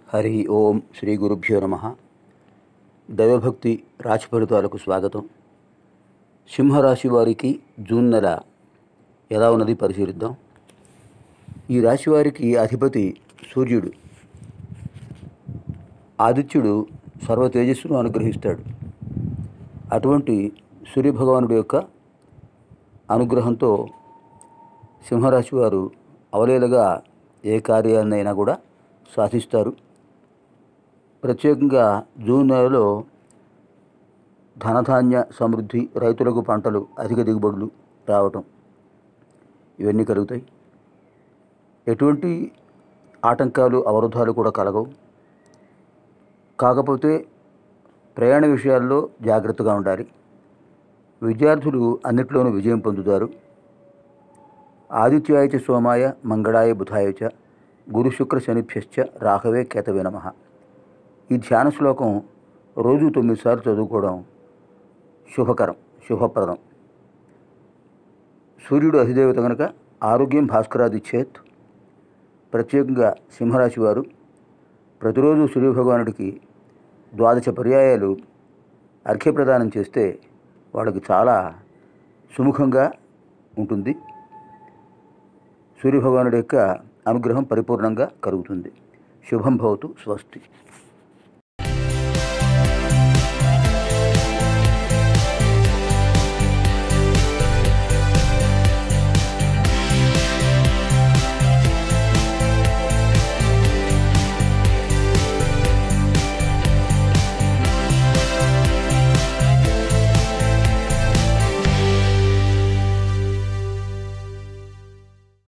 హరి ఓం శ్రీ గురుభ్యో నమ దైవభక్తి రాశి ఫలితాలకు స్వాగతం సింహరాశి వారికి జూన్ నెల ఎలా ఉన్నది పరిశీలిద్దాం ఈ రాశి వారికి అధిపతి సూర్యుడు ఆదిత్యుడు సర్వ తేజస్సును అనుగ్రహిస్తాడు అటువంటి సూర్యభగవానుడి యొక్క అనుగ్రహంతో సింహరాశి వారు అవలేలగా ఏ కార్యాన్నైనా కూడా సాధిస్తారు ప్రత్యేకంగా జూన్ నెలలో ధనధాన్య సమృద్ధి రైతులకు పంటలు అధిక దిగుబడులు రావటం ఇవన్నీ కలుగుతాయి ఎటువంటి ఆటంకాలు అవరోధాలు కూడా కలగవు కాకపోతే ప్రయాణ విషయాల్లో జాగ్రత్తగా ఉండాలి విద్యార్థులు అన్నిట్లోనూ విజయం పొందుతారు ఆదిత్యాయ చ సోమాయ మంగళాయ బుధాయ చ గురు శుక్ర శనిభ్యశ్చ రాఘవే కేతవే నమ ఈ ధ్యాన శ్లోకం రోజు తొమ్మిది సార్లు చదువుకోవడం శుభకరం శుభప్రదం సూర్యుడు అధిదేవత కనుక ఆరోగ్యం భాస్కరాదిచ్చేత్ ప్రత్యేకంగా సింహరాశి వారు ప్రతిరోజు సూర్యభగవానుడికి ద్వాదశ పర్యాయాలు అర్ఘ్యప్రదానం చేస్తే వాళ్ళకి చాలా సుముఖంగా ఉంటుంది సూర్యభగవానుడి యొక్క అనుగ్రహం పరిపూర్ణంగా కలుగుతుంది శుభం భవతు స్వస్తి